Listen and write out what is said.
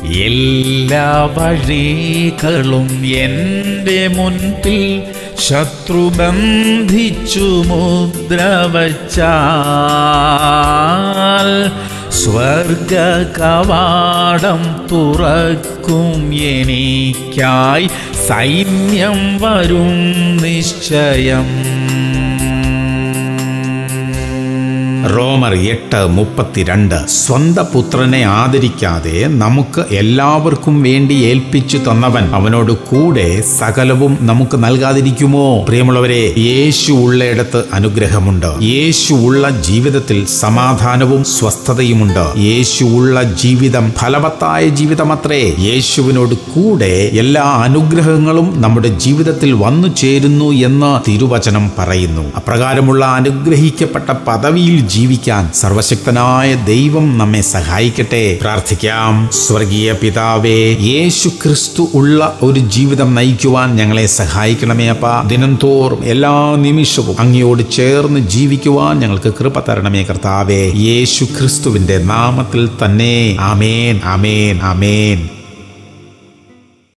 എല്ലാ വഴികളും എൻ്റെ മുൻപിൽ ശത്രു ബന്ധിച്ചു മുദ്ര വച്ചാൽ സ്വർഗ കവാടം തുറക്കും എനിക്കായി സൈന്യം വരും നിശ്ചയം റോമർ എട്ട് മുപ്പത്തിരണ്ട് സ്വന്ത പുത്രനെ ആദരിക്കാതെ നമുക്ക് എല്ലാവർക്കും വേണ്ടി ഏൽപ്പിച്ചു തന്നവൻ അവനോട് കൂടെ സകലവും നമുക്ക് നൽകാതിരിക്കുമോ പ്രിയമുള്ളവരെ യേശു ഉള്ളയിടത്ത് അനുഗ്രഹമുണ്ട് യേശു ഉള്ള ജീവിതത്തിൽ സമാധാനവും സ്വസ്ഥതയുമുണ്ട് യേശു ഉള്ള ജീവിതം ഫലവത്തായ ജീവിതമത്രേ യേശുവിനോട് കൂടെ എല്ലാ അനുഗ്രഹങ്ങളും നമ്മുടെ ജീവിതത്തിൽ വന്നു ചേരുന്നു എന്ന് തിരുവചനം പറയുന്നു അപ്രകാരമുള്ള അനുഗ്രഹിക്കപ്പെട്ട പദവിയിൽ ജീവിക്കാൻ സർവശക്തനായ ദൈവം നമ്മെ സഹായിക്കട്ടെ പ്രാർത്ഥിക്കാം സ്വർഗീയ പിതാവേ യേശു ക്രിസ്തു ഉള്ള ഒരു ജീവിതം നയിക്കുവാൻ ഞങ്ങളെ സഹായിക്കണമേ അപ്പ ദിനംതോറും എല്ലാ നിമിഷവും അങ്ങയോട് ചേർന്ന് ജീവിക്കുവാൻ ഞങ്ങൾക്ക് കൃപ തരണമേ കർത്താവേ യേശു ക്രിസ്തുവിന്റെ നാമത്തിൽ തന്നെ ആമേൻ ആമേൻ ആമേൻ